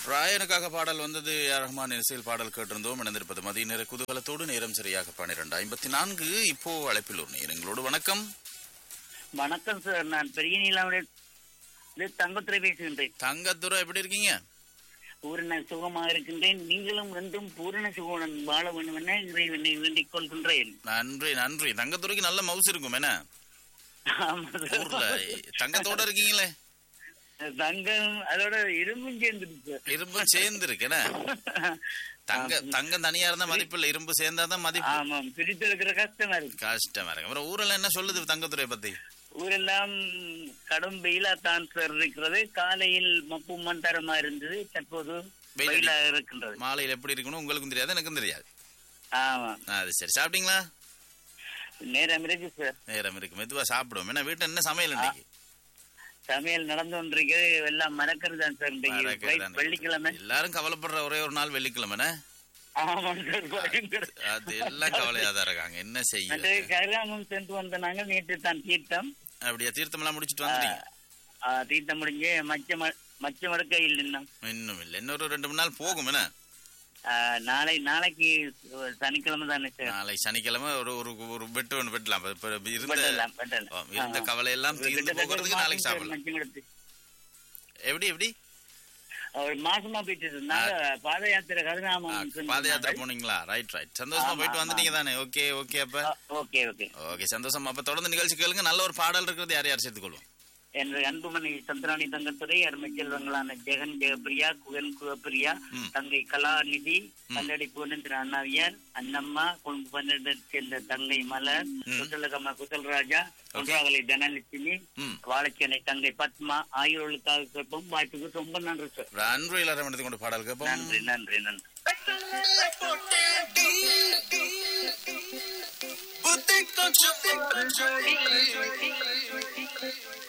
ராயனுக்காக பாடல் வந்தது ஏ ரஹ்மான் இசையில் பாடல் கேட்டிருந்தோம் இணைந்திருப்பது மதிய நேர குதூகலத்தோடு நேரம் சரியாக பன்னிரண்டு ஐம்பத்தி நான்கு இப்போ அழைப்பில் ஒரு நேர் எங்களோடு வணக்கம் வணக்கம் சார் நான் பெரிய நீலாவுடைய தங்கத்துறை பேசுகின்றேன் தங்கத்துறை எப்படி இருக்கீங்க பூரண சுகமாக இருக்கின்றேன் நீங்களும் ரெண்டும் பூரண சுகமுடன் வாழ வேண்டும் என இறைவனை வேண்டிக் கொள்கின்றேன் நன்றி நன்றி தங்கத்துறைக்கு நல்ல மவுஸ் இருக்கும் என்ன ஆமா சார். ஊர்ல தங்கத்தோட இருக்கீங்களே தங்கம் அதோட இரும்பும் சேர்ந்துருக்கு இரும்பு சேர்ந்து இருக்கு என்ன தங்க தங்கம் தனியா இருந்தா மதிப்பு இல்ல இரும்பு சேர்ந்தாதான் மதிப்பு ஆமாம் பிரித்தெடுக்கிற கஷ்டமா இருக்கு கஷ்டமா இருக்கு அப்புறம் ஊரெல்லாம் என்ன சொல்லுது தங்கத்துறையை பத்தி ஊரெல்லாம் கடும் வெயிலா தான் சார் இருக்கிறது காலையில் மப்பு மந்தரமா இருந்தது தற்போது வெயில் வெயிலா இருக்கின்றது மாலையில எப்படி இருக்கணும் உங்களுக்கும் தெரியாது எனக்கும் தெரியாது ஆமா அது சரி சாப்பிட்டீங்களா நேரம் இருக்கு சார் நேரம் இருக்கு மெதுவா சாப்பிடுவோம் என்ன வீட்டுல என்ன சமையல் இன்னைக்கு சமையல் நடந்து கொண்டிருக்கு எல்லாம் மறக்கிறது தான் சார் இன்றைக்கு மறக்கிறதானே. வெள்ளிக்கிழமை எல்லாரும் கவலைப்படுற ஒரே ஒரு நாள் வெள்ளிக்கிழமை ஆமாம் சார் பயங்கர அது எல்லாம் கவலையா தான் இருக்காங்க என்ன செய்ய மற்ற கருகாமம் சென்று வந்த நாங்கள் நேற்று தான் தீர்த்தம் அப்படியா தீர்த்தம் எல்லாம் முடிச்சிட்டு வந்துட்டீங்க ஆ, தீர்த்தம் முடிஞ்சு மச்ச ம- மச்ச மடக்கையில் நின்னோம் இன்னும் இல்ல இன்னொரு ரெண்டு மூணு நாள் போகும் என்ன ஆ, நாளை நாளைக்கு சனிக்கிழமை தானே சார் நாளை சனிக்கிழமை ஒரு ஒரு ஒரு வெட்டு ஒன்று வெட்டலாம் இப்ப இருந்த வெட்டலாம் வெட்டலாம் ஆ, இருந்த ஆ. கவலை எல்லாம் தீர்ந்து கிட்டத்தட்ட ஒரு போகிறதுக்கு நாளைக்கு மாசம் சார் சாப்பிடலாம் மச்சம் எடுத்து. எப்படி எப்படி ஒரு மாசமா போயிட்டு இருந்தாங்க பாத யாத்திரை ஆ, கருகாமம் சென்று பாத யாத்திரை வந்தாங்க. போனீங்களா ரைட் ரைட் சந்தோஷமா ஆமா, போயிட்டு ஆமா. வந்துட்டீங்க தானே ஓகே ஓகே அப்ப ஆ, ஓகே ஓகே ஓகே சந்தோஷம் அப்ப தொடர்ந்து நிகழ்ச்சி கேளுங்க நல்ல ஒரு பாடல் இருக்கிறது யார் யார் சேர்த்துக்கொள்வோம் என்ற அன்புமணி சந்திராணி தங்கத்துறை அருமை செல்வங்களான ஜெகன் ஜெயபிரியா குகன் குகப்பிரியா ம். தங்கை கலாநிதி கல்லடி பூனன் திரு அண்ணாவியார் அண்ணம்மா கொழும்பு பன்னெண்டை சேர்ந்த தங்கை மலர் குசலகம குசல்ராஜா குன்றாகலை தனலட்சுமி ம் வாழைச்சேனை தங்கை பத்மா ஆகியோர்களுக்காக கேட்போம் வாய்ப்புக்கு ரொம்ப நன்றி சார் ஒரு அன்பு எல்லாரும் எடுத்துக்கொண்டு பாடல் கேட்போம் நன்றி நன்றி நன்றி Butik konco, butik konco,